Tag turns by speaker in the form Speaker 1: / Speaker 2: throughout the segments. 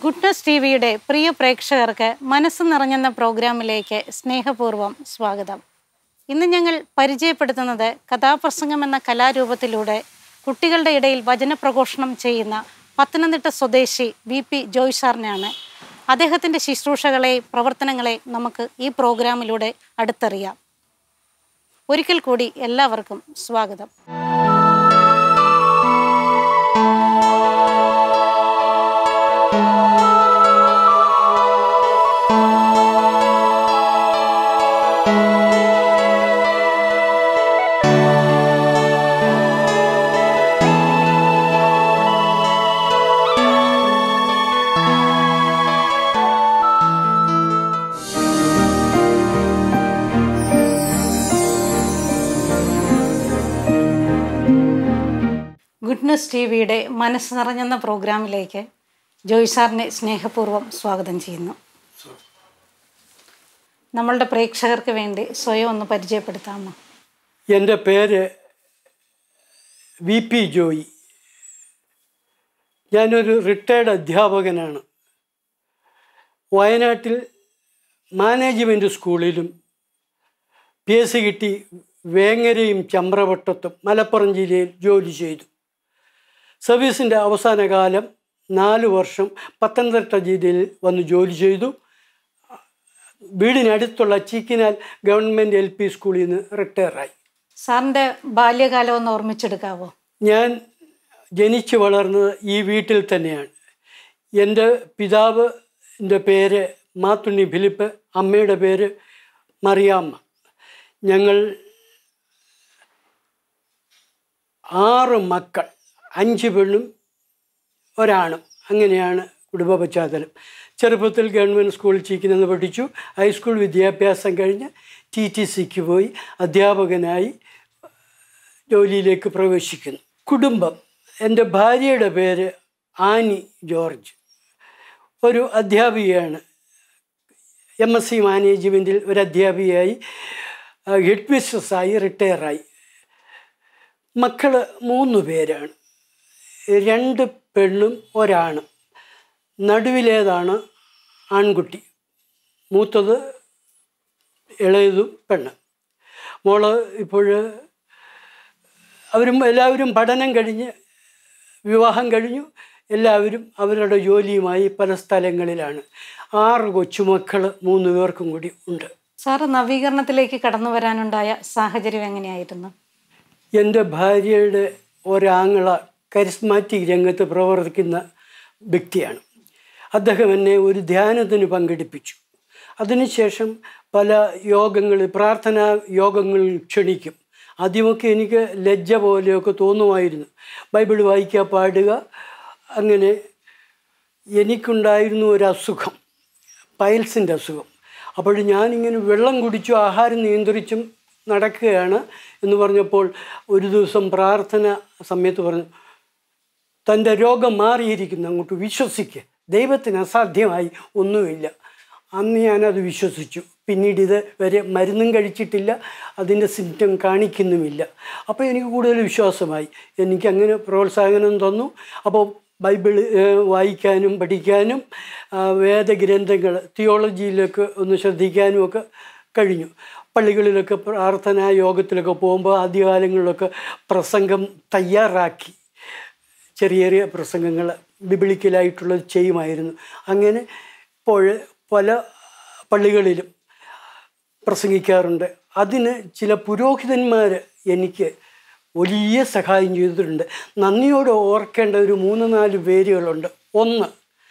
Speaker 1: Goodness T വിയുടെ പ്രിയ പ്രേക്ഷകർക്ക് മനസ്സ് നിറഞ്ഞെന്ന പ്രോഗ്രാമിലേക്ക് സ്നേഹപൂർവ്വം സ്വാഗതം ഇന്ന് ഞങ്ങൾ പരിചയപ്പെടുത്തുന്നത് കഥാപ്രസംഗം എന്ന കലാരൂപത്തിലൂടെ കുട്ടികളുടെ ഇടയിൽ വചനപ്രഘോഷണം ചെയ്യുന്ന പത്തനംതിട്ട സ്വദേശി വി പി ജോയ് സാറിനെയാണ് അദ്ദേഹത്തിൻ്റെ ശുശ്രൂഷകളെ പ്രവർത്തനങ്ങളെ നമുക്ക് ഈ പ്രോഗ്രാമിലൂടെ അടുത്തറിയാം ഒരിക്കൽ കൂടി എല്ലാവർക്കും സ്വാഗതം ഗുഡ്നസ് ടി വിയുടെ മനസ്സ് നിറഞ്ഞെന്ന പ്രോഗ്രാമിലേക്ക് ജോയ് സാറിനെ സ്നേഹപൂർവ്വം സ്വാഗതം ചെയ്യുന്നു നമ്മളുടെ പ്രേക്ഷകർക്ക് വേണ്ടി സ്വയം ഒന്ന് പരിചയപ്പെടുത്താമോ
Speaker 2: എൻ്റെ പേര് വി പി ജോയി ഞാനൊരു റിട്ടയർഡ് അധ്യാപകനാണ് വയനാട്ടിൽ മാനേജ്മെൻറ്റ് സ്കൂളിലും പി എസ് സി കിട്ടി വേങ്ങരയും ചമ്രവട്ടത്തും മലപ്പുറം ജില്ലയിൽ ജോലി ചെയ്തു സർവീസിൻ്റെ അവസാന കാലം നാല് വർഷം പത്തനംതിട്ട ജില്ലയിൽ വന്ന് ജോലി ചെയ്തു വീടിനടുത്തുള്ള ചീക്കിനാൽ ഗവൺമെൻറ് എൽ പി സ്കൂളിൽ നിന്ന് റിട്ടയറായി
Speaker 1: സാറിൻ്റെ ബാല്യകാലം ഒന്ന് ഓർമ്മിച്ചെടുക്കാവോ
Speaker 2: ഞാൻ ജനിച്ചു വളർന്നത് ഈ വീട്ടിൽ തന്നെയാണ് എൻ്റെ പിതാവിൻ്റെ പേര് മാത്തുണ്ണി ഫിലിപ്പ് അമ്മയുടെ പേര് മറിയാമ്മ ഞങ്ങൾ ആറ് മക്കൾ അഞ്ച് പെണ്ണും ഒരാണും അങ്ങനെയാണ് കുടുംബ പശ്ചാത്തലം ചെറുപ്പത്തിൽ ഗവൺമെൻറ് സ്കൂളിൽ ചീക്കിനെന്ന് പഠിച്ചു ഹൈസ്കൂൾ വിദ്യാഭ്യാസം കഴിഞ്ഞ് ടി ടി സിക്ക് പോയി അധ്യാപകനായി ജോലിയിലേക്ക് പ്രവേശിക്കുന്നു കുടുംബം എൻ്റെ ഭാര്യയുടെ പേര് ആനി ജോർജ് ഒരു അധ്യാപികയാണ് എം എസ് സി മാനേജ്മെൻറ്റിൽ ഒരു അധ്യാപികയായി ഹെഡ് മിസ്ട്രസ്സായി റിട്ടയറായി മക്കൾ മൂന്ന് പേരാണ് രണ്ട് പെണ്ണും ഒരാണും നടുവിലേതാണ് ആൺകുട്ടി മൂത്തത് ഇളയതും പെണ്ണ് മോള് ഇപ്പോൾ അവരും എല്ലാവരും പഠനം കഴിഞ്ഞ് വിവാഹം കഴിഞ്ഞു എല്ലാവരും അവരുടെ ജോലിയുമായി പല സ്ഥലങ്ങളിലാണ് ആറ് കൊച്ചുമക്കൾ മൂന്ന് പേർക്കും കൂടി ഉണ്ട്
Speaker 1: സാറ് നവീകരണത്തിലേക്ക് കടന്നു വരാനുണ്ടായ സാഹചര്യം എങ്ങനെയായിരുന്നു
Speaker 2: എൻ്റെ ഭാര്യയുടെ ഒരാങ്ങള കരിസ്മാറ്റിക് രംഗത്ത് പ്രവർത്തിക്കുന്ന വ്യക്തിയാണ് അദ്ദേഹം എന്നെ ഒരു ധ്യാനത്തിന് പങ്കെടുപ്പിച്ചു അതിനുശേഷം പല യോഗങ്ങളിൽ പ്രാർത്ഥനാ യോഗങ്ങളിൽ ക്ഷണിക്കും ആദ്യമൊക്കെ എനിക്ക് ലജ്ജ പോലെയൊക്കെ തോന്നുമായിരുന്നു ബൈബിൾ വായിക്കുക പാടുക അങ്ങനെ എനിക്കുണ്ടായിരുന്നു ഒരു അസുഖം പൈൽസിൻ്റെ അസുഖം അപ്പോൾ ഞാനിങ്ങനെ വെള്ളം കുടിച്ചും ആഹാരം നിയന്ത്രിച്ചും നടക്കുകയാണ് എന്ന് പറഞ്ഞപ്പോൾ ഒരു ദിവസം പ്രാർത്ഥന സമയത്ത് പറഞ്ഞു തൻ്റെ രോഗം മാറിയിരിക്കുന്നു അങ്ങോട്ട് വിശ്വസിക്കുക ദൈവത്തിന് അസാധ്യമായി ഒന്നുമില്ല അന്ന് ഞാനത് വിശ്വസിച്ചു പിന്നീട് ഇത് വരെ മരുന്നും കഴിച്ചിട്ടില്ല അതിൻ്റെ സിംറ്റം കാണിക്കുന്നുമില്ല അപ്പോൾ എനിക്ക് കൂടുതൽ വിശ്വാസമായി എനിക്ക് അങ്ങനെ പ്രോത്സാഹനം തന്നു അപ്പോൾ ബൈബിൾ ഏഹ്, വായിക്കാനും പഠിക്കാനും ആ, വേദഗ്രന്ഥങ്ങൾ തിയോളജിയിലൊക്കെ ഒന്ന് ശ്രദ്ധിക്കാനും ഒക്കെ കഴിഞ്ഞു പള്ളികളിലൊക്കെ പ്രാർത്ഥനാ യോഗത്തിലൊക്കെ പോകുമ്പോൾ ആദ്യകാലങ്ങളിലൊക്കെ പ്രസംഗം തയ്യാറാക്കി ചെറിയ ചെറിയ പ്രസംഗങ്ങൾ ബിബിളിക്കലായിട്ടുള്ളത് ചെയ്യുമായിരുന്നു അങ്ങനെ ഇപ്പോൾ പല പള്ളികളിലും പ്രസംഗിക്കാറുണ്ട് അതിന് ചില പുരോഹിതന്മാർ എനിക്ക് വലിയ സഹായം ചെയ്തിട്ടുണ്ട് നന്ദിയോടെ ഓർക്കേണ്ട ഒരു മൂന്ന് നാല് പേരുകളുണ്ട് ഒന്ന്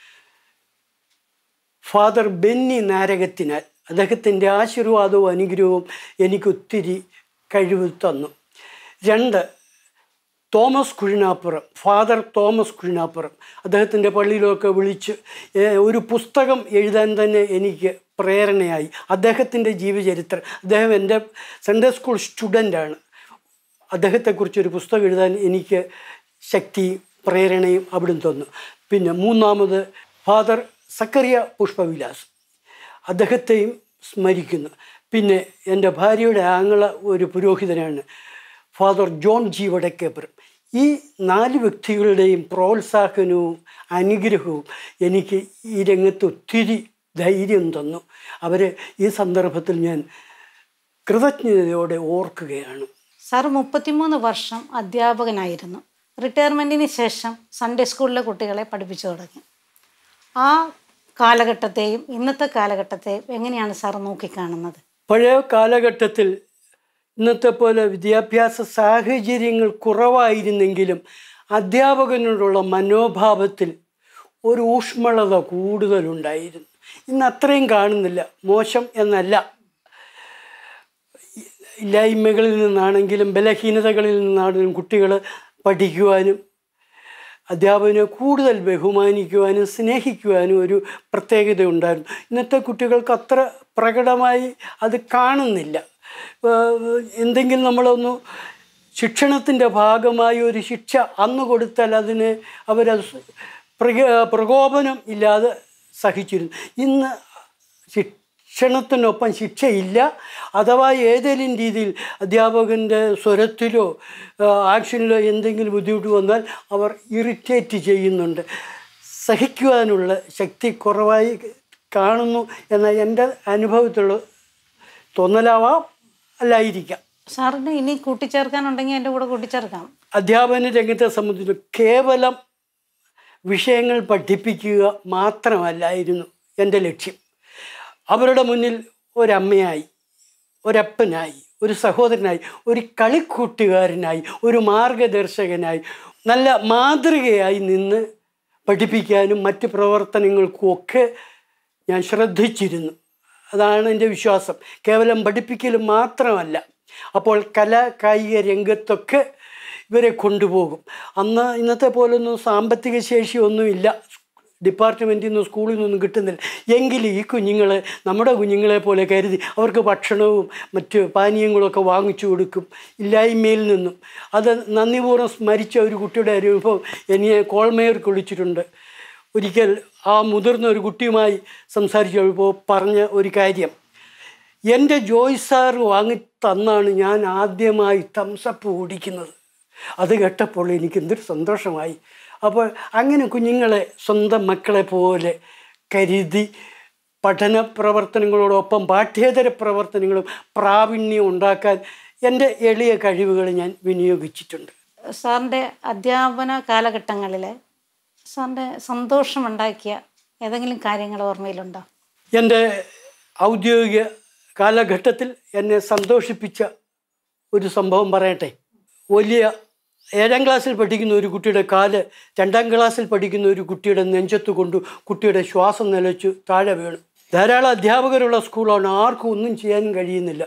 Speaker 2: ഫാദർ ബെന്നി നാരകത്തിനാൽ അദ്ദേഹത്തിൻ്റെ ആശീർവാദവും അനുഗ്രഹവും എനിക്കൊത്തിരി കഴിവ് തന്നു രണ്ട് Thomas Kuzhinappuram father Thomas Kuzhinappuram അദ്ദേഹത്തിൻ്റെ പള്ളിയിലൊക്കെ വിളിച്ച് ഏ, ഒരു പുസ്തകം എഴുതാൻ തന്നെ എനിക്ക് പ്രേരണയായി അദ്ദേഹത്തിൻ്റെ ജീവചരിത്രം അദ്ദേഹം എൻ്റെ സൺഡേ സ്കൂൾ സ്റ്റുഡൻ്റാണ് അദ്ദേഹത്തെക്കുറിച്ചൊരു പുസ്തകം എഴുതാൻ എനിക്ക് ശക്തി പ്രേരണയും അവിടുന്ന് തന്നു പിന്നെ മൂന്നാമത് ഫാദർ സക്കറിയ പുഷ്പവിലാസ് അദ്ദേഹത്തെയും സ്മരിക്കുന്നു പിന്നെ എൻ്റെ ഭാര്യയുടെ ആങ്ങള ഒരു പുരോഹിതനാണ് ഫാദർ ജോൺ ജി വടക്കേപ്പുറം ഈ നാല് വ്യക്തികളുടെയും പ്രോത്സാഹനവും അനുഗ്രഹവും എനിക്ക് ഈ രംഗത്ത് ഒത്തിരി ധൈര്യം തന്നു അവരെ ഈ സന്ദർഭത്തിൽ ഞാൻ കൃതജ്ഞതയോടെ ഓർക്കുകയാണ്
Speaker 1: സാർ മുപ്പത്തിമൂന്ന് വർഷം അധ്യാപകനായിരുന്നു റിട്ടയർമെൻറ്റിന് ശേഷം സൺഡേ സ്കൂളിലെ കുട്ടികളെ പഠിപ്പിച്ചു തുടങ്ങി ആ കാലഘട്ടത്തെയും ഇന്നത്തെ കാലഘട്ടത്തെയും എങ്ങനെയാണ് സാർ നോക്കിക്കാണുന്നത്
Speaker 2: പഴയ കാലഘട്ടത്തിൽ ഇന്നത്തെ പോലെ വിദ്യാഭ്യാസ സാഹചര്യങ്ങൾ കുറവായിരുന്നെങ്കിലും അധ്യാപകനോടുള്ള മനോഭാവത്തിൽ ഒരു ഊഷ്മളത കൂടുതലുണ്ടായിരുന്നു ഇന്ന് അത്രയും കാണുന്നില്ല മോശം എന്നല്ല ഇല്ലായ്മകളിൽ നിന്നാണെങ്കിലും ബലഹീനതകളിൽ നിന്നാണെങ്കിലും കുട്ടികൾ പഠിക്കുവാനും അധ്യാപകനെ കൂടുതൽ ബഹുമാനിക്കുവാനും സ്നേഹിക്കുവാനും ഒരു പ്രത്യേകത ഉണ്ടായിരുന്നു ഇന്നത്തെ കുട്ടികൾക്ക് അത്ര പ്രകടമായി അത് കാണുന്നില്ല ഏഹ് എന്തെങ്കിലും നമ്മളൊന്ന് ശിക്ഷണത്തിൻ്റെ ഭാഗമായി ഒരു ശിക്ഷ അന്ന് കൊടുത്താൽ അതിന് അവരത് പ്രക പ്രകോപനം ഇല്ലാതെ സഹിച്ചിരുന്നു ഇന്ന് ശിക്ഷണത്തിനൊപ്പം ശിക്ഷയില്ല അഥവാ ഏതെങ്കിലും രീതിയിൽ അധ്യാപകൻ്റെ സ്വരത്തിലോ ആ, ആക്ഷനിലോ എന്തെങ്കിലും ബുദ്ധിമുട്ട് വന്നാൽ അവർ ഇറിറ്റേറ്റ് ചെയ്യുന്നുണ്ട് സഹിക്കുവാനുള്ള ശക്തി കുറവായി കാണുന്നു എന്ന എൻ്റെ അനുഭവത്തിലുള്ള തോന്നലാവാം അല്ലായിരിക്കാം
Speaker 1: സാറിന് ഇനി കൂട്ടിച്ചേർക്കാനുണ്ടെങ്കിൽ എൻ്റെ കൂടെ കൂട്ടിച്ചേർക്കാം
Speaker 2: അധ്യാപന രംഗത്തെ സംബന്ധിച്ച് കേവലം വിഷയങ്ങൾ പഠിപ്പിക്കുക മാത്രമല്ലായിരുന്നു എൻ്റെ ലക്ഷ്യം അവരുടെ മുന്നിൽ ഒരമ്മയായി ഒരപ്പനായി ഒരു സഹോദരനായി ഒരു കളിക്കൂട്ടുകാരനായി ഒരു മാർഗദർശകനായി നല്ല മാതൃകയായി നിന്ന് പഠിപ്പിക്കാനും മറ്റ് പ്രവർത്തനങ്ങൾക്കും ഒക്കെ ഞാൻ ശ്രദ്ധിച്ചിരുന്നു അതാണ് എൻ്റെ വിശ്വാസം കേവലം പഠിപ്പിക്കൽ മാത്രമല്ല അപ്പോൾ കല കായിക രംഗത്തൊക്കെ ഇവരെ കൊണ്ടുപോകും അന്ന് ഇന്നത്തെ പോലൊന്നും സാമ്പത്തിക ശേഷിയൊന്നുമില്ല ഡിപ്പാർട്ട്മെൻറ്റിൽ നിന്ന് സ്കൂളിൽ നിന്നൊന്നും കിട്ടുന്നില്ല എങ്കിലും ഈ കുഞ്ഞുങ്ങളെ നമ്മുടെ കുഞ്ഞുങ്ങളെ പോലെ കരുതി അവർക്ക് ഭക്ഷണവും മറ്റ് പാനീയങ്ങളൊക്കെ വാങ്ങിച്ചു കൊടുക്കും ഇല്ലായ്മയിൽ നിന്നും അത് നന്ദിപൂർവ്വം സ്മരിച്ച ഒരു കുട്ടിയുടെ അനുഭവം എന്നെ കോൾമേയർക്ക് വിളിച്ചിട്ടുണ്ട് ഒരിക്കൽ ആ മുതിർന്ന ഒരു കുട്ടിയുമായി സംസാരിച്ചപ്പോൾ പറഞ്ഞ ഒരു കാര്യം എൻ്റെ ജോയ് സാർ വാങ്ങി തന്നാണ് ഞാൻ ആദ്യമായി തംസപ്പ് കുടിക്കുന്നത് അത് കേട്ടപ്പോൾ എനിക്ക് എന്തൊരു സന്തോഷമായി അപ്പോൾ അങ്ങനെ കുഞ്ഞുങ്ങളെ സ്വന്തം മക്കളെ പോലെ കരുതി പഠന പ്രവർത്തനങ്ങളോടൊപ്പം പാഠ്യേതര പ്രവർത്തനങ്ങളും പ്രാവീണ്യം ഉണ്ടാക്കാൻ എൻ്റെ എളിയ കഴിവുകൾ ഞാൻ വിനിയോഗിച്ചിട്ടുണ്ട്
Speaker 1: സാറിൻ്റെ അധ്യാപന കാലഘട്ടങ്ങളിൽ സാറിൻ്റെ സന്തോഷമുണ്ടാക്കിയ ഏതെങ്കിലും കാര്യങ്ങൾ ഓർമ്മയിലുണ്ടോ
Speaker 2: എൻ്റെ ഔദ്യോഗിക കാലഘട്ടത്തിൽ എന്നെ സന്തോഷിപ്പിച്ച ഒരു സംഭവം പറയട്ടെ വലിയ ഏഴാം ക്ലാസ്സിൽ പഠിക്കുന്ന ഒരു കുട്ടിയുടെ കാല് രണ്ടാം ക്ലാസ്സിൽ പഠിക്കുന്ന ഒരു കുട്ടിയുടെ നെഞ്ചത്ത് കൊണ്ട് കുട്ടിയുടെ ശ്വാസം നിലച്ചു താഴെ വീണു ധാരാളം അധ്യാപകരുള്ള സ്കൂളാണ് ആർക്കും ഒന്നും ചെയ്യാനും കഴിയുന്നില്ല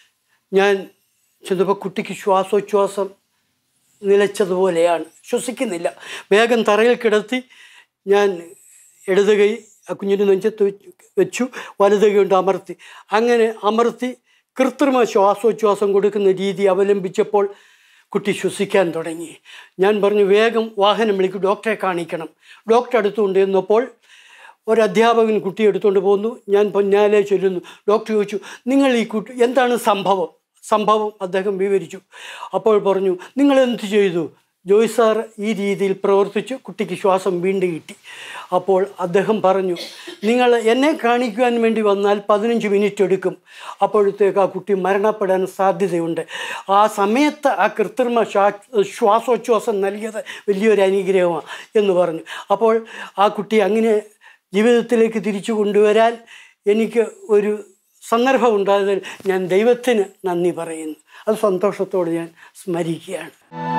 Speaker 2: ഞാൻ ചെന്നപ്പോൾ കുട്ടിക്ക് ശ്വാസോച്ഛ്വാസം നിലച്ചതുപോലെയാണ് ശ്വസിക്കുന്നില്ല വേഗം തറയിൽ കിടത്തി ഞാൻ ഇടത് കൈ ആ കുഞ്ഞിൻ്റെ നെഞ്ചത്ത് വെച്ച് വെച്ചു വലത് കൈ കൊണ്ട് അമർത്തി അങ്ങനെ അമർത്തി കൃത്രിമ ശ്വാസോച്ഛ്വാസം കൊടുക്കുന്ന രീതി അവലംബിച്ചപ്പോൾ കുട്ടി ശ്വസിക്കാൻ തുടങ്ങി ഞാൻ പറഞ്ഞു വേഗം വാഹനം വിളിക്കും ഡോക്ടറെ കാണിക്കണം ഡോക്ടർ അടുത്തുകൊണ്ട് ചെന്നപ്പോൾ ഒരു അധ്യാപകൻ കുട്ടി എടുത്തുകൊണ്ട് പോന്നു ഞാൻ പൊന്നാലെ ചൊല്ലുന്നു ഡോക്ടർ ചോദിച്ചു നിങ്ങൾ ഈ കുട്ടി എന്താണ് സംഭവം സംഭവം അദ്ദേഹം വിവരിച്ചു അപ്പോൾ പറഞ്ഞു നിങ്ങൾ എന്ത് ചെയ്തു ജോയ് സാർ ഈ രീതിയിൽ പ്രവർത്തിച്ചു കുട്ടിക്ക് ശ്വാസം വീണ്ടും കിട്ടി അപ്പോൾ അദ്ദേഹം പറഞ്ഞു നിങ്ങൾ എന്നെ കാണിക്കുവാൻ വേണ്ടി വന്നാൽ പതിനഞ്ച് മിനിറ്റ് എടുക്കും അപ്പോഴത്തേക്ക് ആ കുട്ടി മരണപ്പെടാൻ സാധ്യതയുണ്ട് ആ സമയത്ത് ആ കൃത്രിമ ശ്വാ- ശ്വാസോച്ഛ്വാസം നൽകിയത് വലിയൊരു അനുഗ്രഹമാണ് എന്ന് പറഞ്ഞു അപ്പോൾ ആ കുട്ടി അങ്ങനെ ജീവിതത്തിലേക്ക് തിരിച്ചു കൊണ്ടുവരാൻ എനിക്ക് ഒരു സന്ദർഭം ഉണ്ടായതിൽ ഞാൻ ദൈവത്തിന് നന്ദി പറയുന്നു അത് സന്തോഷത്തോടെ ഞാൻ സ്മരിക്കുകയാണ്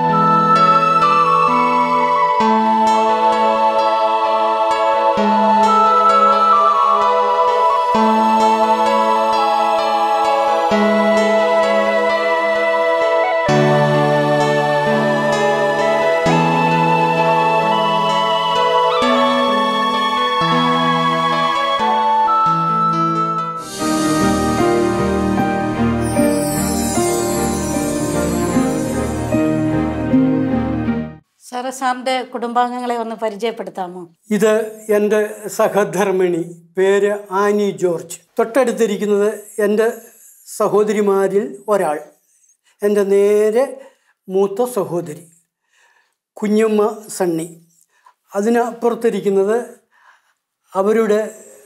Speaker 1: സാറ് സാറിൻ്റെ കുടുംബാംഗങ്ങളെ ഒന്ന് പരിചയപ്പെടുത്താമോ
Speaker 2: ഇത് എൻ്റെ സഹധർമ്മിണി പേര് ആനി ജോർജ് തൊട്ടടുത്തിരിക്കുന്നത് എൻ്റെ സഹോദരിമാരിൽ ഒരാൾ എൻ്റെ നേരെ മൂത്ത സഹോദരി കുഞ്ഞമ്മ സണ്ണി അതിനപ്പുറത്തിരിക്കുന്നത് അവരുടെ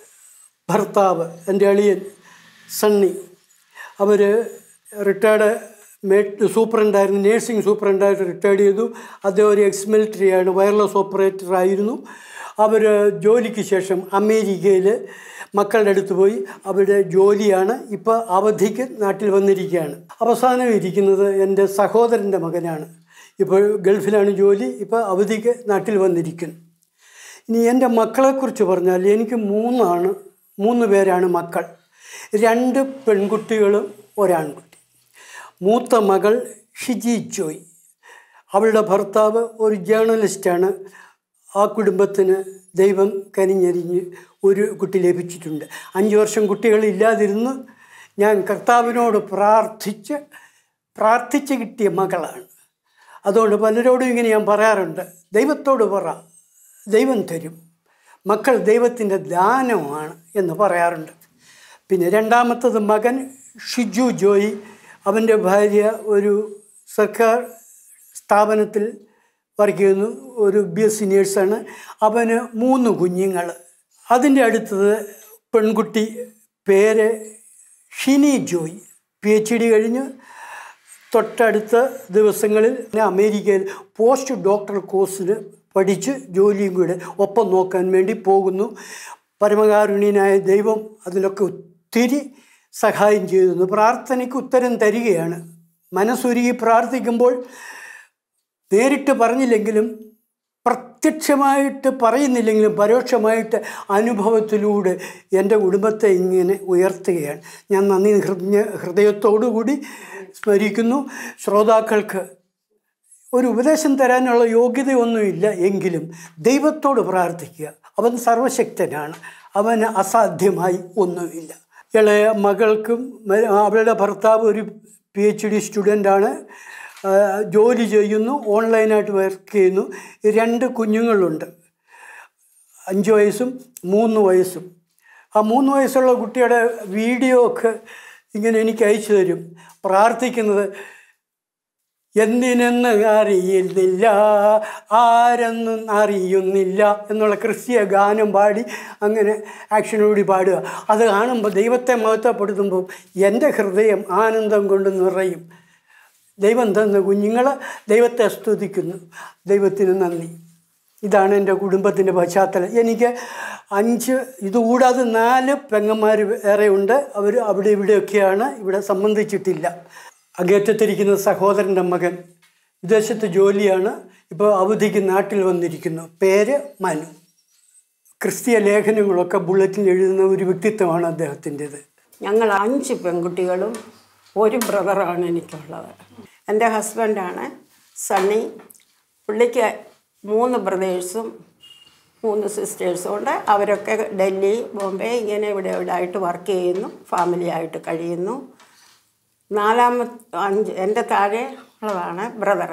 Speaker 2: ഭർത്താവ് എൻ്റെ അളിയൻ സണ്ണി അവർ റിട്ടയർഡ് മേ സൂപ്രണ്ടായിരുന്നു നേഴ്സിംഗ് സൂപ്രണ്ടായിട്ട് റിട്ടയർഡ് ചെയ്തു അദ്ദേഹം ഒരു എക്സ് മിലിറ്ററിയാണ് വയർലെസ് ഓപ്പറേറ്റർ ആയിരുന്നു അവർ ജോലിക്ക് ശേഷം അമേരിക്കയിൽ മക്കളുടെ അടുത്ത് പോയി അവരുടെ ജോലിയാണ് ഇപ്പോൾ അവധിക്ക് നാട്ടിൽ വന്നിരിക്കുകയാണ് അവസാനം ഇരിക്കുന്നത് എൻ്റെ സഹോദരൻ്റെ മകനാണ് ഇപ്പോൾ ഗൾഫിലാണ് ജോലി ഇപ്പോൾ അവധിക്ക് നാട്ടിൽ വന്നിരിക്കുന്നു ഇനി എൻ്റെ മക്കളെക്കുറിച്ച് പറഞ്ഞാൽ എനിക്ക് മൂന്നാണ് മൂന്ന് പേരാണ് മക്കൾ രണ്ട് പെൺകുട്ടികളും ഒരാൺകുട്ടി മൂത്ത മകൾ ഷിജി ജോയ് അവളുടെ ഭർത്താവ് ഒരു ജേർണലിസ്റ്റാണ് ആ കുടുംബത്തിന് ദൈവം കനിഞ്ഞരിഞ്ഞ് ഒരു കുട്ടി ലഭിച്ചിട്ടുണ്ട് അഞ്ച് വർഷം കുട്ടികളില്ലാതിരുന്ന് ഞാൻ കർത്താവിനോട് പ്രാർത്ഥിച്ച് പ്രാർത്ഥിച്ച് കിട്ടിയ മകളാണ് അതുകൊണ്ട് പലരോടും ഇങ്ങനെ ഞാൻ പറയാറുണ്ട് ദൈവത്തോട് പറ ദൈവം തരും മക്കൾ ദൈവത്തിൻ്റെ ദാനമാണ് എന്ന് പറയാറുണ്ട് പിന്നെ രണ്ടാമത്തത് മകൻ ഷിജു ജോയി അവൻ്റെ ഭാര്യ ഒരു സർക്കാർ സ്ഥാപനത്തിൽ വർക്ക് ചെയ്യുന്നു ഒരു ബി എസ് സി നേഴ്സാണ് അവന് മൂന്ന് കുഞ്ഞുങ്ങൾ അതിൻ്റെ അടുത്തത് പെൺകുട്ടി പേര് Shini Joy P H D കഴിഞ്ഞ് തൊട്ടടുത്ത ദിവസങ്ങളിൽ ഞാൻ അമേരിക്കയിൽ പോസ്റ്റ് ഡോക്ടർ കോഴ്സിന് പഠിച്ച് ജോലിയും കൂടെ ഒപ്പം നോക്കാൻ വേണ്ടി പോകുന്നു പരമകാരുണ്യനായ ദൈവം അതിനൊക്കെ ഒത്തിരി സഹായം ചെയ്തു പ്രാർത്ഥനയ്ക്ക് ഉത്തരം തരികയാണ് മനസ്സുരുകി പ്രാർത്ഥിക്കുമ്പോൾ നേരിട്ട് പറഞ്ഞില്ലെങ്കിലും പ്രത്യക്ഷമായിട്ട് പറയുന്നില്ലെങ്കിലും പരോക്ഷമായിട്ട് അനുഭവത്തിലൂടെ എൻ്റെ കുടുംബത്തെ ഇങ്ങനെ ഉയർത്തുകയാണ് ഞാൻ നന്ദി ഹൃദയ ഹൃദയത്തോടുകൂടി സ്മരിക്കുന്നു ശ്രോതാക്കൾക്ക് ഒരു ഉപദേശം തരാനുള്ള യോഗ്യതയൊന്നുമില്ല എങ്കിലും ദൈവത്തോട് പ്രാർത്ഥിക്കുക അവൻ സർവശക്തനാണ് അവന് അസാധ്യമായി ഒന്നുമില്ല ഇളയ മകൾക്കും മ- അവളുടെ ഭർത്താവ് ഒരു പി എച്ച് ഡി സ്റ്റുഡൻ്റാണ് ജോലി ചെയ്യുന്നു ഓൺലൈനായിട്ട് വർക്ക് ചെയ്യുന്നു രണ്ട് കുഞ്ഞുങ്ങളുണ്ട് അഞ്ച് വയസ്സും മൂന്ന് വയസ്സും ആ മൂന്ന് വയസ്സുള്ള കുട്ടിയുടെ വീഡിയോ ഒക്കെ ഇങ്ങനെ എനിക്ക് അയച്ചു തരും പ്രാർത്ഥിക്കുന്നത് എന്തിനെന്ന് അറിയുന്നില്ല ആരെന്നും അറിയുന്നില്ല എന്നുള്ള ക്രിസ്തീയ ഗാനം പാടി അങ്ങനെ ആക്ഷനോടി പാടുക അത് കാണുമ്പോൾ ദൈവത്തെ മഹത്വപ്പെടുത്തുമ്പോൾ എൻ്റെ ഹൃദയം ആനന്ദം കൊണ്ട് നിറയും ദൈവം തന്ന കുഞ്ഞുങ്ങൾ ദൈവത്തെ സ്തുതിക്കുന്നു ദൈവത്തിന് നന്ദി ഇതാണ് എൻ്റെ കുടുംബത്തിൻ്റെ പശ്ചാത്തലം എനിക്ക് അഞ്ച് ഇതുകൂടാതെ നാല് പെങ്ങന്മാർ വേറെ ഉണ്ട് അവർ അവിടെ ഇവിടെയൊക്കെയാണ് ഇവിടെ സംബന്ധിച്ചിട്ടില്ല അങ്ങേറ്റത്തിരിക്കുന്ന സഹോദരൻ്റെ മകൻ വിദേശത്ത് ജോലിയാണ് ഇപ്പോൾ അവധിക്ക് നാട്ടിൽ വന്നിരിക്കുന്നു പേര് മനു ക്രിസ്തീയ ലേഖനങ്ങളൊക്കെ ബുള്ളറ്റിൽ എഴുതുന്ന ഒരു വ്യക്തിത്വമാണ് അദ്ദേഹത്തിൻ്റെത്
Speaker 3: ഞങ്ങൾ അഞ്ച് പെൺകുട്ടികളും ഒരു ബ്രദറാണ് എനിക്കുള്ളത് എൻ്റെ ഹസ്ബൻഡാണ് സണ്ണി പുള്ളിക്ക് മൂന്ന് ബ്രദേഴ്സും മൂന്ന് സിസ്റ്റേഴ്സും ഉണ്ട് അവരൊക്കെ ഡൽഹി ബോംബെ ഇങ്ങനെ ഇവിടെ ഇവിടെ ആയിട്ട് വർക്ക് ചെയ്യുന്നു ഫാമിലി ആയിട്ട് കഴിയുന്നു നാലാമത്തെ അഞ്ച് എൻ്റെ താഴെ ഉള്ളതാണ് ബ്രദർ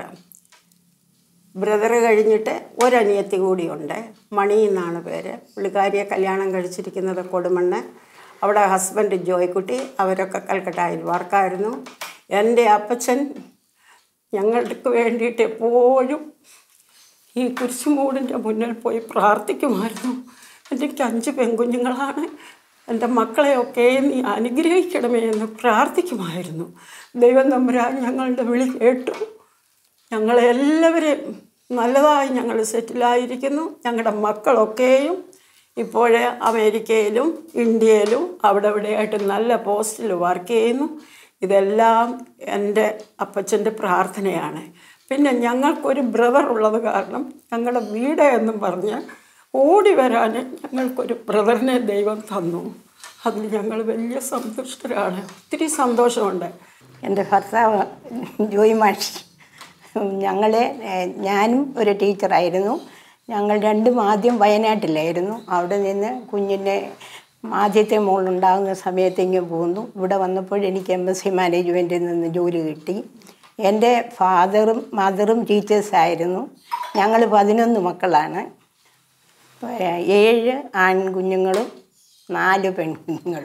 Speaker 3: ബ്രദർ കഴിഞ്ഞിട്ട് ഒരനിയത്തി കൂടിയുണ്ട് മണി എന്നാണ് പേര് പുള്ളിക്കാരിയെ കല്യാണം കഴിച്ചിരിക്കുന്നത് കൊടുമണ്ണ് അവിടെ ഹസ്ബൻഡ് ജോയ്ക്കുട്ടി അവരൊക്കെ കൽക്കട്ടയിൽ വർക്കായിരുന്നു എൻ്റെ അപ്പച്ചൻ ഞങ്ങൾക്ക് വേണ്ടിയിട്ട് എപ്പോഴും ഈ കുരിശുമൂടിൻ്റെ മുന്നിൽ പോയി പ്രാർത്ഥിക്കുമായിരുന്നു എനിക്ക് അഞ്ച് പെൺകുഞ്ഞുങ്ങളാണ് എൻ്റെ മക്കളെയൊക്കെ നീ അനുഗ്രഹിക്കണമേ എന്ന് പ്രാർത്ഥിക്കുമായിരുന്നു ദൈവം തമ്പുരാൻ ഞങ്ങളുടെ വിളി കേട്ടു ഞങ്ങളെല്ലാവരെയും നല്ലതായി ഞങ്ങൾ സെറ്റിലായിരിക്കുന്നു ഞങ്ങളുടെ മക്കളൊക്കെയും ഇപ്പോഴേ അമേരിക്കയിലും ഇന്ത്യയിലും അവിടെ ഇവിടെയായിട്ട് നല്ല പോസ്റ്റിൽ വർക്ക് ചെയ്യുന്നു ഇതെല്ലാം എൻ്റെ അപ്പച്ചൻ്റെ പ്രാർത്ഥനയാണ് പിന്നെ ഞങ്ങൾക്കൊരു ബ്രദർ ഉള്ളത് കാരണം ഞങ്ങളുടെ വീട് എന്നും പറഞ്ഞ് ഓടി വരാൻ ഞങ്ങൾക്കൊരു ബ്രദറിനെ ദൈവം തന്നു അതിൽ ഞങ്ങൾ വലിയ സന്തുഷ്ടരാണ് ഒത്തിരി സന്തോഷമുണ്ട്
Speaker 4: എൻ്റെ ഭർത്താവ് ജോയി മാഷ് ഞങ്ങളെ ഏഹ്, ഞാനും ഒരു ടീച്ചറായിരുന്നു ഞങ്ങൾ രണ്ടും ആദ്യം വയനാട്ടിലായിരുന്നു അവിടെ നിന്ന് കുഞ്ഞിൻ്റെ ആദ്യത്തെ മോളുണ്ടാകുന്ന സമയത്ത് ഇങ്ങനെ പോന്നു ഇവിടെ വന്നപ്പോൾ എനിക്ക് എംബസി മാനേജ്മെൻറ്റിൽ നിന്ന് ജോലി കിട്ടി എൻ്റെ ഫാദറും മദറും ടീച്ചേഴ്സായിരുന്നു ഞങ്ങൾ പതിനൊന്ന് മക്കളാണ് ഏഴ് ആൺകുഞ്ഞുങ്ങളും നാല് പെൺകുഞ്ഞുങ്ങളും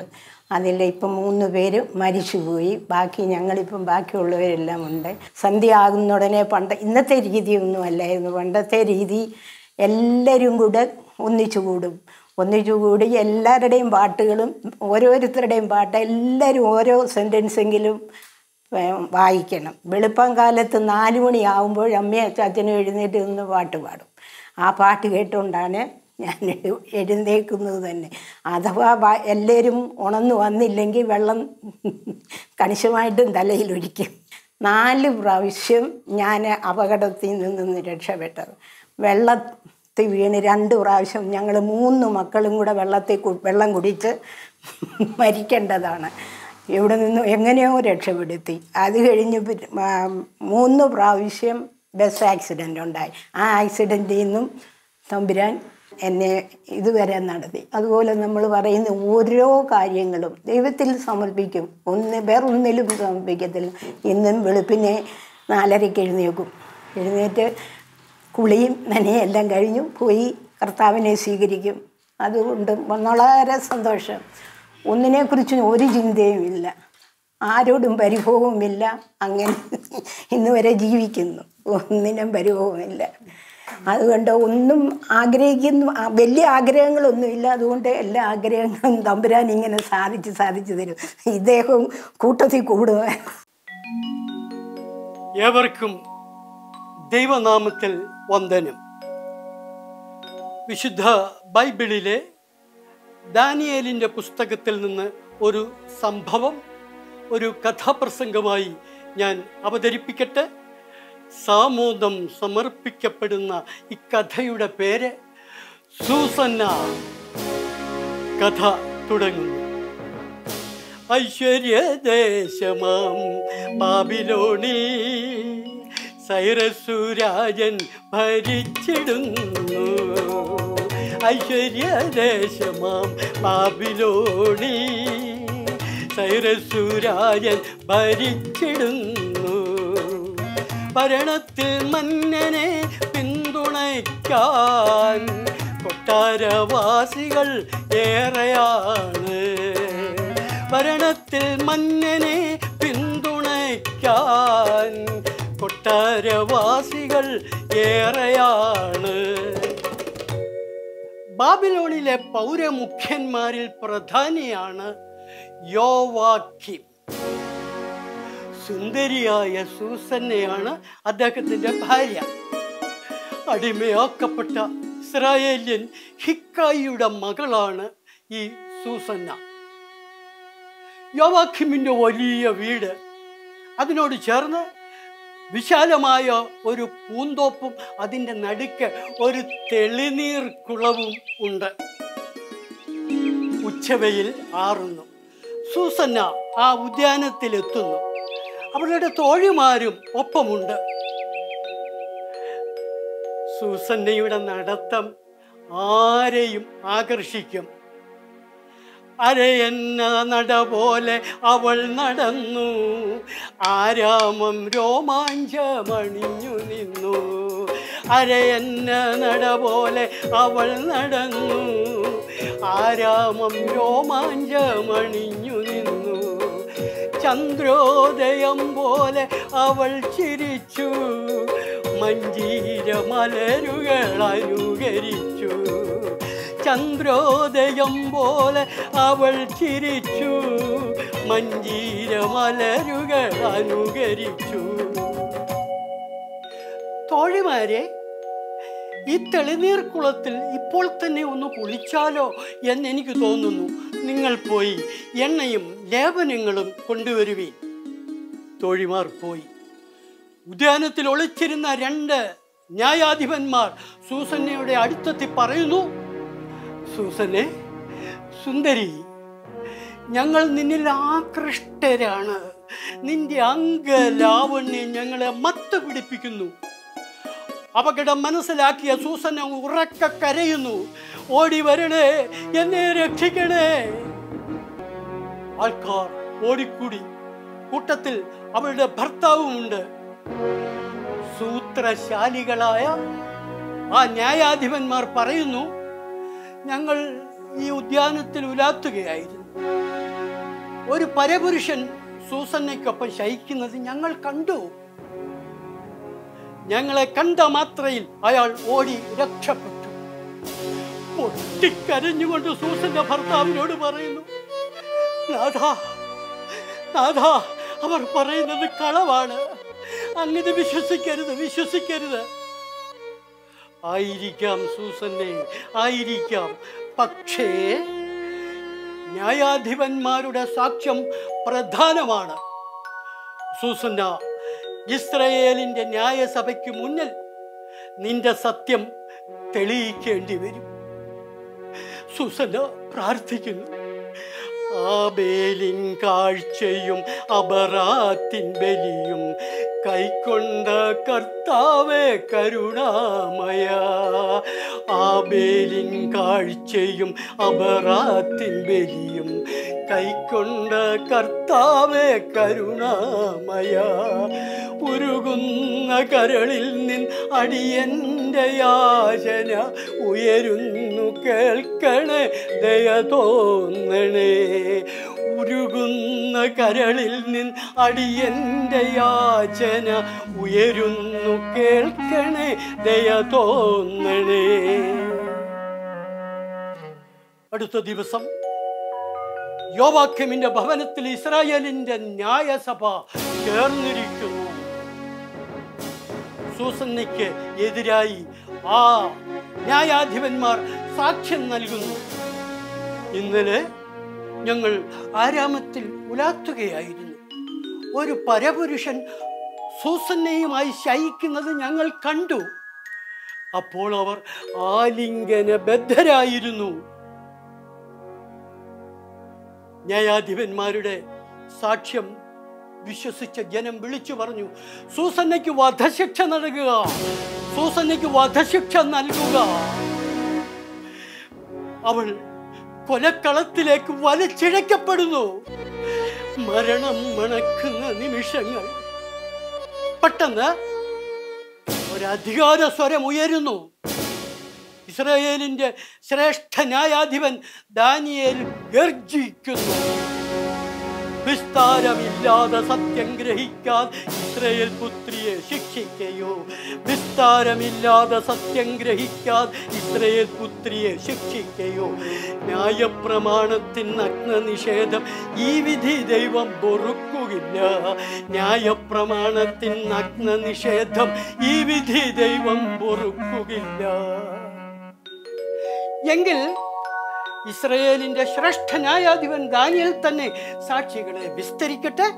Speaker 4: അതിൽ ഇപ്പം മൂന്ന് പേര് മരിച്ചുപോയി ബാക്കി ഞങ്ങളിപ്പം ബാക്കിയുള്ളവരെല്ലാം ഉണ്ട് സന്ധ്യ ആകുന്ന ഉടനെ പണ്ട് ഇന്നത്തെ രീതിയൊന്നും അല്ലായിരുന്നു പണ്ടത്തെ രീതി എല്ലാവരും കൂടെ ഒന്നിച്ചു കൂടും ഒന്നിച്ചു കൂടി എല്ലാവരുടെയും പാട്ടുകളും ഓരോരുത്തരുടെയും പാട്ട് എല്ലാവരും ഓരോ സെൻറ്റൻസെങ്കിലും ഏഹ് വായിക്കണം വെളുപ്പം കാലത്ത് നാല് മണിയാവുമ്പോൾ അമ്മയും അച്ചാച്ചനും എഴുന്നേറ്റ് നിന്ന് പാട്ട് പാടും ആ പാട്ട് കേട്ടുകൊണ്ടാണ് ഞാൻ എഴു- എഴുന്നേക്കുന്നത് തന്നെ അഥവാ വ- എല്ലാവരും ഉണർന്നു വന്നില്ലെങ്കിൽ വെള്ളം കണിശമായിട്ടും തലയിലൊഴിക്കും നാല് പ്രാവശ്യം ഞാൻ അപകടത്തിൽ നിന്ന് രക്ഷപ്പെട്ടത് വെള്ളത്തിൽ വീണ് രണ്ട് പ്രാവശ്യം ഞങ്ങൾ മൂന്ന് മക്കളും കൂടെ വെള്ളത്തിൽ കു- വെള്ളം കുടിച്ച് മരിക്കേണ്ടതാണ് ഇവിടെ നിന്നും എങ്ങനെയോ രക്ഷപ്പെടുത്തി അത് കഴിഞ്ഞ് പിന്നെ, ആ, മൂന്ന് പ്രാവശ്യം ബസ് ആക്സിഡൻ്റ് ഉണ്ടായി ആ ആക്സിഡൻറ്റിൽ നിന്നും തമ്പുരാൻ എന്നെ ഇതുവരെ നടത്തി അതുപോലെ നമ്മൾ പറയുന്ന ഓരോ കാര്യങ്ങളും ദൈവത്തിൽ സമർപ്പിക്കും ഒന്ന് വേറൊന്നിലും സമർപ്പിക്കത്തില്ല ഇന്നും വെളുപ്പിനെ നാലരയ്ക്ക് എഴുന്നേക്കും എഴുന്നേറ്റ് കുളിയും നനയും എല്ലാം കഴിഞ്ഞു പോയി കർത്താവിനെ സ്വീകരിക്കും അതുകൊണ്ട് വളരെ സന്തോഷം ഒന്നിനെക്കുറിച്ചും ഒരു ചിന്തയുമില്ല ആരോടും പരിഭവവുമില്ല അങ്ങനെ ഇന്ന് വരെ ജീവിക്കുന്നു ഒന്നിനും പരിഭവമില്ല അതുകൊണ്ട് ഒന്നും ആഗ്രഹിക്കുന്നു ആ, വലിയ ആഗ്രഹങ്ങളൊന്നുമില്ല അതുകൊണ്ട് എല്ലാ ആഗ്രഹങ്ങളും തമ്പുരാൻ ഇങ്ങനെ സാധിച്ച് സാധിച്ചു തരും ഇദ്ദേഹം കൂട്ടത്തിൽ കൂടുക
Speaker 2: ഏവർക്കും ദൈവനാമത്തിൽ വന്ദനം വിശുദ്ധ ബൈബിളിലെ ദാനിയേലിൻ്റെ പുസ്തകത്തിൽ നിന്ന് ഒരു സംഭവം ഒരു കഥാപ്രസംഗമായി ഞാൻ അവതരിപ്പിക്കട്ടെ സാമോദം സമർപ്പിക്കപ്പെടുന്ന ഇക്കഥയുടെ പേര് സൂസന്ന കഥ തുടങ്ങുന്നു ഐശ്വര്യദേശമാം ബാബിലോണി സൈറസുരാജൻ ഭരിച്ചിടുന്നു ഐശ്വര്യദേശമാം ബാബിലോണി സൈറസുരാജൻ ഭരിച്ചിടുന്നു ഭരണത്തിൽ മന്നനെ പിന്തുണയ്ക്കാൻ കൊട്ടാരവാസികൾ ഏറെയാണ് ഭരണത്തിൽ മന്നനെ പിന്തുണയ്ക്കാൻ കൊട്ടാരവാസികൾ ഏറെയാണ് ബാബിലോണിലെ പൗരമുഖ്യന്മാരിൽ പ്രധാനിയാണ് യോവാക്കിം സുന്ദരിയായ സൂസന്നയാണ് അദ്ദേഹത്തിൻ്റെ ഭാര്യ അടിമയാക്കപ്പെട്ട ഇസ്രായേല്യൻ ഹിക്കായിയുടെ മകളാണ് ഈ സൂസന്ന യോവാഖിമിൻ്റെ വലിയ വീട് അതിനോട് ചേർന്ന് വിശാലമായ ഒരു പൂന്തോപ്പും അതിൻ്റെ നടുക്ക് ഒരു തെളിനീർ കുളവും ഉണ്ട് ഉച്ചവയിൽ ആറുന്നു സൂസന്ന ആ ഉദ്യാനത്തിലെത്തുന്നു അവളുടെ തോഴിമാരും ഒപ്പമുണ്ട് സൂസന്നയുടെ നടത്തം ആരെയും ആകർഷിക്കും അരയെന്ന നട പോലെ അവൾ നടന്നു ആരാമം രോമാഞ്ചമണിഞ്ഞു നിന്നു അരയെന്ന നട പോലെ അവൾ നടന്നു ആരാമം രോമാഞ്ചമണിഞ്ഞു നിന്നു ചന്ദ്രോദയം പോലെ അവൾ ചിരിച്ചു മഞ്ജീര മലരുകൾ അനുകരിച്ചു ചന്ദ്രോദയം പോലെ അവൾ ചിരിച്ചു മഞ്ജീര മലരുകൾ അനുകരിച്ചു തോഴിമാരെ ഈ തെളിനീർ കുളത്തിൽ ഇപ്പോൾ തന്നെ ഒന്ന് കുളിച്ചാലോ എന്ന് എനിക്ക് തോന്നുന്നു നിങ്ങൾ പോയി എണ്ണയും ലേപനങ്ങളും കൊണ്ടുവരുവീൻ തോഴിമാർ പോയി ഉദ്യാനത്തിൽ ഒളിച്ചിരുന്ന രണ്ട് ന്യായാധിപന്മാർ സൂസന്നയുടെ അടുത്തെത്തി പറയുന്നു സൂസനെ സുന്ദരി ഞങ്ങൾ നിന്നിൽ ആകൃഷ്ടരാണ് നിന്റെ അംഗലാവണ്യം ഞങ്ങളെ മത്ത് പിടിപ്പിക്കുന്നു അപകടം മനസ്സിലാക്കിയ സൂസന ഉറക്ക കരയുന്നു ഓടി വരണേ എന്നെ രക്ഷിക്കണേ ആൾക്കാർ ഓടിക്കൂടി കൂട്ടത്തിൽ അവളുടെ ഭർത്താവുമുണ്ട് സൂത്രശാലികളായ ആ ന്യായാധിപന്മാർ പറയുന്നു ഞങ്ങൾ ഈ ഉദ്യാനത്തിൽ ഉലാത്തുകയായിരുന്നു ഒരു പരപുരുഷൻ സൂസന്നയ്ക്കൊപ്പം ശയിക്കുന്നത് ഞങ്ങൾ കണ്ടു ഞങ്ങളെ കണ്ട മാത്രയിൽ അയാൾ ഓടി രക്ഷപ്പെട്ടു പൊട്ടിക്കരഞ്ഞുകൊണ്ട് സൂസന്റെ ഭർത്താവിനോട് പറയുന്നു നാഥാ നാഥാ അവർ പറയുന്നത് കളവാണ് അങ്ങനെ വിശ്വസിക്കരുത് വിശ്വസിക്കരുത് ആയിരിക്കാം സൂസന്നെ ആയിരിക്കാം പക്ഷേ ന്യായാധിപന്മാരുടെ സാക്ഷ്യം പ്രധാനമാണ് സൂസന്ന ഇസ്രയേലിന്റെ ന്യായസഭയ്ക്ക് മുന്നിൽ നിന്റെ സത്യം തെളിയിക്കേണ്ടി വരും സുസന പ്രാർത്ഥിക്കുന്നു ആബേലിൻ കാഴ്ചയും അബറാത്തിൻ ബലിയും കൈക്കൊണ്ട കർത്താവേ കരുണാമയ ആബേലിൻ കാഴ്ചയും അബറാത്തിൻ ബലിയും കൈക്കൊണ്ട കർത്താവേ കരുണാമയ ഉരുകുന്ന കരളിൽ നിൻ അടിയന്റെ യാചന ഉയരുന്നു കേൾക്കണേ ദയ തോന്നണേ ഉരുകുന്ന കരളിൽ നിൻ അടിയന്റെ യാചന ഉയരുന്നു കേൾക്കണേ ദയ തോന്നണേ അടുത്ത ദിവസം യോവാക്യമിന്റെ ഭവനത്തിൽ ഇസ്രായേലിന്റെ ന്യായസഭ ചേർന്നിരിക്കുന്നു സൂസന്നയ്ക്ക് എതിരായി ആ ന്യായാധിപന്മാർ സാക്ഷ്യം നൽകുന്നു ഇന്നലെ ഞങ്ങൾ ആരാമത്തിൽ ഉലാത്തുകയായിരുന്നു ഒരു പരപുരുഷൻ സൂസന്നയുമായി ശയിക്കുന്നത് ഞങ്ങൾ കണ്ടു അപ്പോൾ അവർ ആലിംഗന ബദ്ധരായിരുന്നു ന്യായാധിപന്മാരുടെ സാക്ഷ്യം വിശ്വസിച്ച ജനം വിളിച്ചു പറഞ്ഞു സൂസന്നയ്ക്ക് വധശിക്ഷ നൽകുക സൂസന്നയ്ക്ക് വധശിക്ഷ നൽകുക അവൾ കൊലക്കളത്തിലേക്ക് വലിച്ചിഴക്കപ്പെടുന്നു മരണം മണക്കുന്ന നിമിഷങ്ങൾ പെട്ടെന്ന് ഒരധികാര സ്വരം ഉയരുന്നു ഇസ്രായേലിന്റെ ശ്രേഷ്ഠ ന്യായാധിപൻ ദാനിയേൽ ഗർജിക്കുന്നു വിസ്താരമില്ലാതെ സത്യം ഗ്രഹിക്കാൻ ഇസ്രയേൽ പുത്രിയെ ശിക്ഷിക്കയോ വിസ്താരമില്ലാതെ സത്യം ഗ്രഹിക്കാൻ ഇസ്രയേൽ പുത്രിയെ ശിക്ഷിക്കയോ ന്യായപ്രമാണത്തിൻ നഗ്ന നിഷേധം ഈ വിധി ദൈവം പൊറുക്കുകയില്ല ന്യായപ്രമാണത്തിൻ നഗ്ന നിഷേധം ഈ വിധി ദൈവം പൊറുക്കുകയില്ല എങ്കിൽ ഇസ്രയേലിന്റെ ശ്രേഷ്ഠ ന്യായാധിപൻ ദാനിയൽ തന്നെ സാക്ഷികളെ വിസ്തരിക്കട്ടെ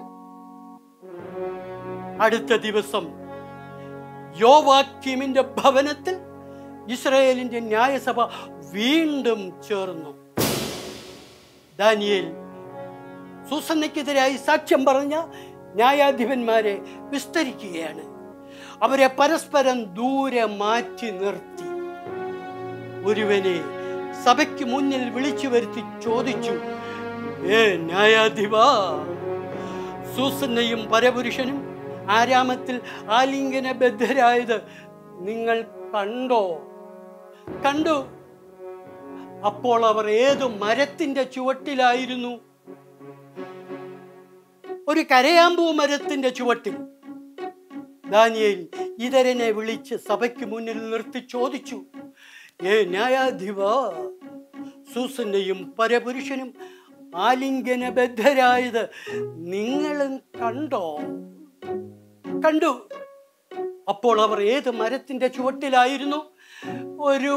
Speaker 2: അടുത്ത ദിവസം യോവാക്യമിന്റെ ഭവനത്തിൽ ഇസ്രയേലിന്റെ ന്യായസഭ വീണ്ടും ചേർന്നു ദാനിയേൽ സൂസന്നയ്ക്കെതിരായി സാക്ഷ്യം പറഞ്ഞ ന്യായാധിപന്മാരെ വിസ്തരിക്കുകയാണ് അവരെ പരസ്പരം ദൂരെ മാറ്റി നിർത്തി ഒരുവനെ സഭയ്ക്ക് മുന്നിൽ വിളിച്ചു വരുത്തി ചോദിച്ചു ഏ ന്യായാധിപ സൂസന്നയും പരപുരുഷനും ആരാമത്തിൽ ആലിംഗന ബദ്ധരായത് നിങ്ങൾ കണ്ടോ കണ്ടു അപ്പോൾ അവർ ഏതു മരത്തിന്റെ ചുവട്ടിലായിരുന്നു ഒരു കരയാമ്പൂ മരത്തിന്റെ ചുവട്ടിൽ ദാനിയേൽ ഇതരനെ വിളിച്ച് സഭയ്ക്ക് മുന്നിൽ നിർത്തി ചോദിച്ചു ഏ ന്യായാധിപ സൂസന്റെയും പരപുരുഷനും ആലിംഗനബദ്ധരായത് നിങ്ങളും കണ്ടോ കണ്ടു അപ്പോൾ അവർ ഏത് മരത്തിന്റെ ചുവട്ടിലായിരുന്നു ഒരു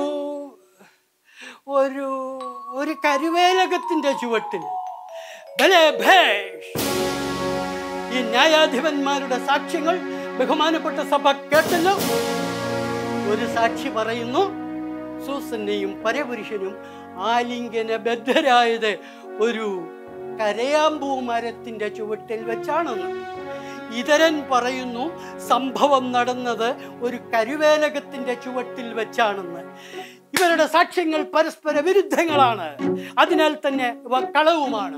Speaker 2: ഒരു ഒരു കരുവേലകത്തിന്റെ ചുവട്ടിൽ ഭലേ ഭേഷ്. ഈ ന്യായാധിപന്മാരുടെ സാക്ഷ്യങ്ങൾ ബഹുമാനപ്പെട്ട സഭ കേട്ടല്ലോ ഒരു സാക്ഷി പറയുന്നു സൂസന്റെയും പരപുരുഷനും ആലിംഗന ബദ്ധരായത് ഒരു കരയാമ്പൂ മരത്തിന്റെ ചുവട്ടിൽ വെച്ചാണെന്ന് ഇതരൻ പറയുന്നു സംഭവം നടന്നത് ഒരു കരുവേലകത്തിന്റെ ചുവട്ടിൽ വെച്ചാണെന്ന് ഇവരുടെ സാക്ഷ്യങ്ങൾ പരസ്പര വിരുദ്ധങ്ങളാണ് അതിനാൽ തന്നെ ഇവ കളവുമാണ്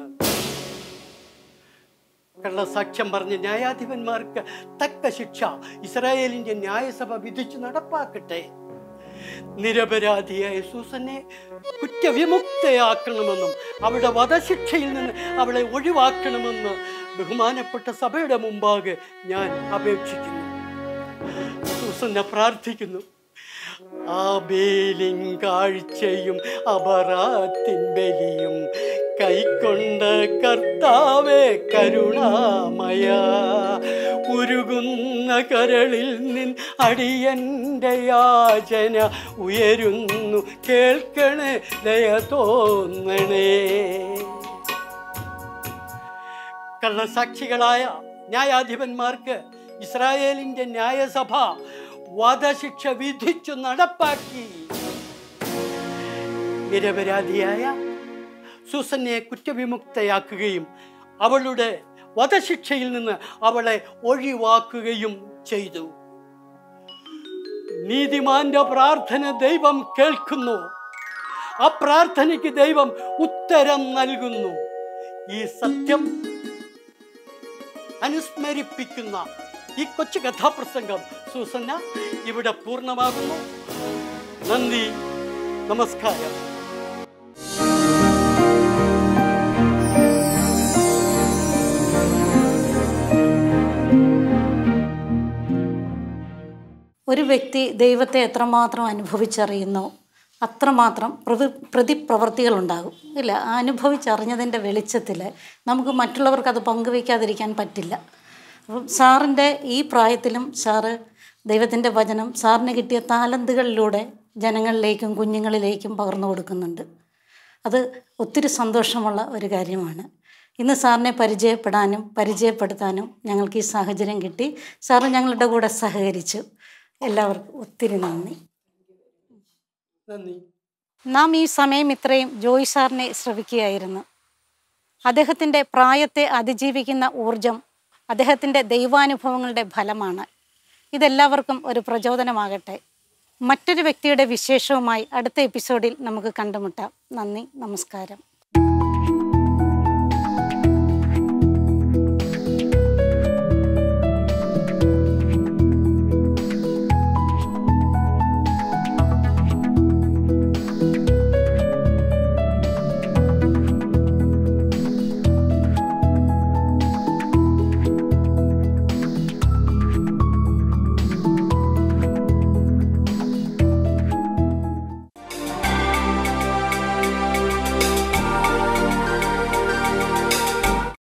Speaker 2: കള്ളസാക്ഷ്യം പറഞ്ഞ ന്യായാധിപന്മാർക്ക് തക്ക ശിക്ഷ ഇസ്രായേലിന്റെ ന്യായസഭ വിധിച്ചു നടപ്പാക്കട്ടെ നിരപരാധിയായ സൂസനെ കുറ്റവിമുക്തയാക്കണമെന്നും അവളുടെ വധശിക്ഷയിൽ നിന്ന് അവളെ ഒഴിവാക്കണമെന്ന് ബഹുമാനപ്പെട്ട സഭയുടെ മുമ്പാകെ ഞാൻ അപേക്ഷിക്കുന്നു സൂസന്ന പ്രാർത്ഥിക്കുന്നു ആബേലിൻ കാഴ്ചയും അപറാത്തിൻ ബലിയും കൈക്കൊണ്ട കർത്താവേ കരുണാമയ ഉരുകുന്ന കരളിൽ നിൻ അടിയന്റെ യാചന ഉയരുന്നു കേൾക്കണേ ദയ തോന്നണേ കള്ളസാക്ഷികളായ ന്യായാധിപന്മാർക്ക് ഇസ്രായേലിന്റെ ന്യായസഭ വധശിക്ഷ വിധിച്ചു നടപ്പാക്കി നിരപരാധിയായ സുസന്നെ കുറ്റവിമുക്തയാക്കുകയും അവളുടെ വധശിക്ഷയിൽ നിന്ന് അവളെ ഒഴിവാക്കുകയും ചെയ്തു നീതിമാന്റെ പ്രാർത്ഥന ദൈവം കേൾക്കുന്നു ആ പ്രാർത്ഥനയ്ക്ക് ദൈവം ഉത്തരം നൽകുന്നു ഈ സത്യം അനുസ്മരിപ്പിക്കുന്ന ഈ കൊച്ചു കഥാപ്രസംഗം സൂസന്ന ഇവിടെ പൂർണ്ണമാകുന്നു നന്ദി നമസ്കാരം
Speaker 1: ഒരു വ്യക്തി ദൈവത്തെ എത്രമാത്രം അനുഭവിച്ചറിയുന്നോ അത്രമാത്രം പ്രതി പ്രതിപ്രവർത്തികളുണ്ടാകും ഇല്ല ആ അനുഭവിച്ചറിഞ്ഞതിൻ്റെ വെളിച്ചത്തിൽ നമുക്ക് മറ്റുള്ളവർക്ക് അത് പങ്കുവയ്ക്കാതിരിക്കാൻ പറ്റില്ല അപ്പം സാറിൻ്റെ ഈ പ്രായത്തിലും സാറ് ദൈവത്തിൻ്റെ വചനം സാറിന് കിട്ടിയ താലന്തുകളിലൂടെ ജനങ്ങളിലേക്കും കുഞ്ഞുങ്ങളിലേക്കും പകർന്നു കൊടുക്കുന്നുണ്ട് അത് ഒത്തിരി സന്തോഷമുള്ള ഒരു കാര്യമാണ് ഇന്ന് സാറിനെ പരിചയപ്പെടാനും പരിചയപ്പെടുത്താനും ഞങ്ങൾക്ക് ഈ സാഹചര്യം കിട്ടി സാറ് ഞങ്ങളുടെ കൂടെ സഹകരിച്ചു എല്ലാവർക്കും ഒത്തിരി നന്ദി
Speaker 2: നന്ദി
Speaker 1: നാം ഈ സമയം ഇത്രയും ജോയ് സാറിനെ ശ്രവിക്കുകയായിരുന്നു അദ്ദേഹത്തിൻ്റെ പ്രായത്തെ അതിജീവിക്കുന്ന ഊർജം അദ്ദേഹത്തിൻ്റെ ദൈവാനുഭവങ്ങളുടെ ഫലമാണ് ഇതെല്ലാവർക്കും ഒരു പ്രചോദനമാകട്ടെ മറ്റൊരു വ്യക്തിയുടെ വിശേഷവുമായി അടുത്ത എപ്പിസോഡിൽ നമുക്ക് കണ്ടുമുട്ടാം നന്ദി നമസ്കാരം